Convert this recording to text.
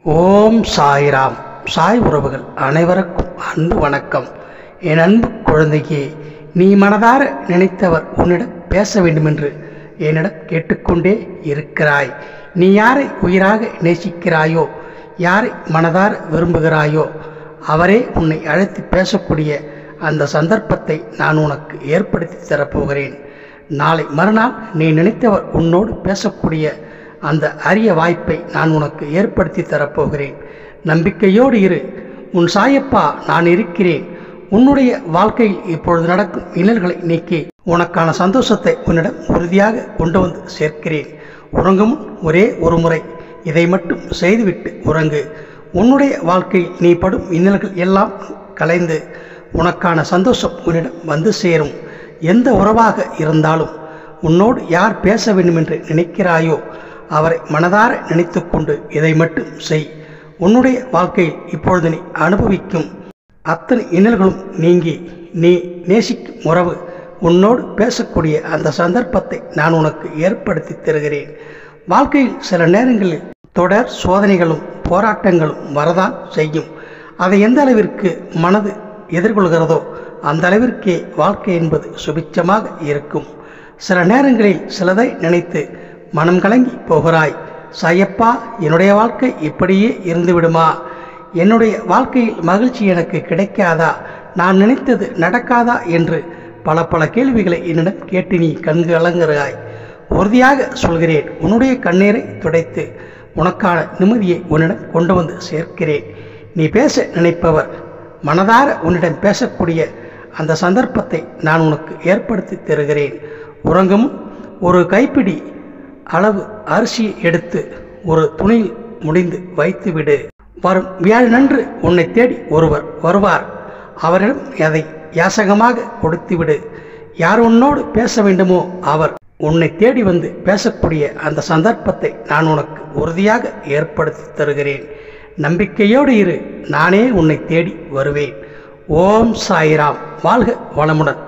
ஓம் சாய்ராம் சாய் உறவுகள் அனைவருக்கும் அன்பு வணக்கம் என் அன்பு குழந்தையே நீ மனதார நினைத்தவர் உன்னிடம் பேச வேண்டுமென்று என்னிடம் கேட்டுக்கொண்டே இருக்கிறாய் நீ யாரை உயிராக நேசிக்கிறாயோ யாரை மனதார விரும்புகிறாயோ அவரே உன்னை அழைத்து பேசக்கூடிய அந்த சந்தர்ப்பத்தை நான் உனக்கு ஏற்படுத்தி தரப்போகிறேன் நாளை மறுநாள் நீ நினைத்தவர் உன்னோடு பேசக்கூடிய அந்த அரிய வாய்ப்பை நான் உனக்கு ஏற்படுத்தி தரப்போகிறேன் நம்பிக்கையோடு இரு உன் சாயப்பா நான் இருக்கிறேன் உன்னுடைய வாழ்க்கையில் இப்பொழுது நடக்கும் இன்னல்களை நீக்கி உனக்கான சந்தோஷத்தை உன்னிடம் உறுதியாக கொண்டு வந்து சேர்க்கிறேன் உறங்கும் ஒரே ஒரு முறை இதை மட்டும் செய்துவிட்டு உறங்கு உன்னுடைய வாழ்க்கையில் நீ படும் இன்னல்கள் எல்லாம் கலைந்து உனக்கான சந்தோஷம் உன்னிடம் வந்து சேரும் எந்த உறவாக இருந்தாலும் உன்னோடு யார் பேச வேண்டுமென்று நினைக்கிறாயோ அவரை மனதார நினைத்துக்கொண்டு இதை மட்டும் செய் உன்னுடைய வாழ்க்கையில் இப்பொழுது நீ அனுபவிக்கும் அத்தனை இன்னல்களும் நீங்கி நீ நேசிக்கும் உறவு உன்னோடு பேசக்கூடிய அந்த சந்தர்ப்பத்தை நான் உனக்கு ஏற்படுத்தி தருகிறேன் வாழ்க்கையில் சில நேரங்களில் தொடர் சோதனைகளும் போராட்டங்களும் வரதான் செய்யும் அதை எந்த அளவிற்கு மனது எதிர்கொள்கிறதோ அந்த அளவிற்கே வாழ்க்கை என்பது சுபிச்சமாக இருக்கும் சில நேரங்களில் சிலதை நினைத்து மனம் கலங்கி போகிறாய் சாயப்பா என்னுடைய வாழ்க்கை இப்படியே இருந்து விடுமா என்னுடைய வாழ்க்கையில் மகிழ்ச்சி எனக்கு கிடைக்காதா நான் நினைத்தது நடக்காதா என்று பல பல கேள்விகளை என்னிடம் கேட்டு நீ கண்கு கலங்குகிறாய் உறுதியாக சொல்கிறேன் உன்னுடைய கண்ணீரை துடைத்து உனக்கான நிம்மதியை உன்னிடம் கொண்டு வந்து சேர்க்கிறேன் நீ பேச நினைப்பவர் மனதார உன்னிடம் பேசக்கூடிய அந்த சந்தர்ப்பத்தை நான் உனக்கு ஏற்படுத்தி தருகிறேன் உறங்கும் ஒரு கைப்பிடி அளவு அரிசியை எடுத்து ஒரு துணியில் முடிந்து வைத்துவிடு வரும் வியாழனன்று உன்னை தேடி ஒருவர் வருவார் அவரிடம் அதை யாசகமாக கொடுத்துவிடு யார் உன்னோடு பேச வேண்டுமோ அவர் உன்னை தேடி வந்து பேசக்கூடிய அந்த சந்தர்ப்பத்தை நான் உனக்கு உறுதியாக ஏற்படுத்தி தருகிறேன் நம்பிக்கையோடு இரு நானே உன்னை தேடி வருவேன் ஓம் சாய்ராம் வாழ்க வளமுடன்